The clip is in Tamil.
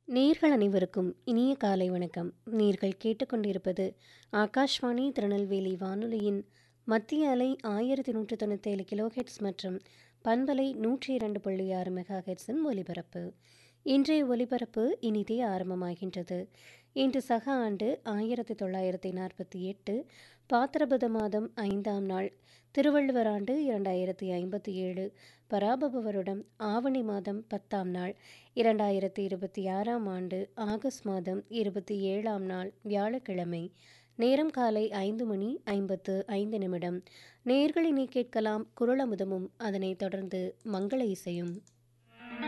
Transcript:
நேர்கள் அனைவருக்கும் இனிய காலை வணக்கம் நீர்கள் கேட்டுக்கொண்டிருப்பது ஆகாஷ்வாணி திருநெல்வேலி வானொலியின் மத்திய அலை ஆயிரத்தி நூற்று தொண்ணூற்றேழு கிலோஹெட்ஸ் மற்றும் பண்பலை நூற்றி இரண்டு புள்ளி ஆறு மெகா ஹெட்ஸின் ஒலிபரப்பு இன்றைய ஒலிபரப்பு இனிதே ஆரம்பமாகின்றது இன்று சக ஆண்டு ஆயிரத்தி தொள்ளாயிரத்தி நாற்பத்தி எட்டு பாத்திரபத மாதம் ஐந்தாம் நாள் திருவள்ளுவர் ஆண்டு இரண்டாயிரத்தி ஐம்பத்தி ஏழு பராபவ வருடம் ஆவணி மாதம் பத்தாம் நாள் இரண்டாயிரத்தி இருபத்தி ஆறாம் ஆண்டு ஆகஸ்ட் மாதம் இருபத்தி ஏழாம் நாள் வியாழக்கிழமை நேரம் காலை ஐந்து மணி ஐம்பத்து ஐந்து நிமிடம் நேர்களினை கேட்கலாம் குரலமுதமும் அதனைத் தொடர்ந்து மங்கள இசையும்